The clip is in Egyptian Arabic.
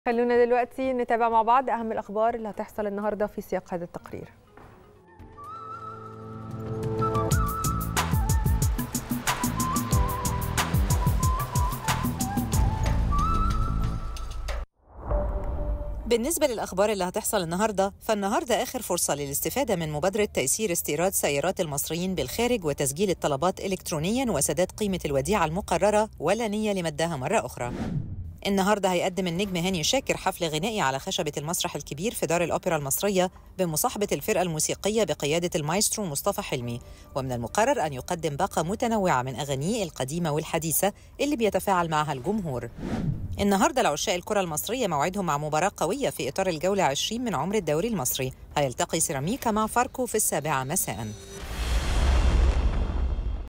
خلونا دلوقتي نتابع مع بعض أهم الأخبار اللي هتحصل النهاردة في سياق هذا التقرير بالنسبة للأخبار اللي هتحصل النهاردة فالنهاردة آخر فرصة للاستفادة من مبادرة تيسير استيراد سيارات المصريين بالخارج وتسجيل الطلبات إلكترونيا وسداد قيمة الوديعة المقررة ولا نية لمدها مرة أخرى النهارده هيقدم النجم هاني شاكر حفل غنائي على خشبة المسرح الكبير في دار الأوبرا المصرية بمصاحبة الفرقة الموسيقية بقيادة المايسترو مصطفى حلمي ومن المقرر أن يقدم باقة متنوعة من أغانيه القديمة والحديثة اللي بيتفاعل معها الجمهور النهارده لعشاق الكرة المصرية موعدهم مع مباراة قوية في إطار الجولة 20 من عمر الدوري المصري هيلتقي سيراميكا مع فاركو في السابعة مساءً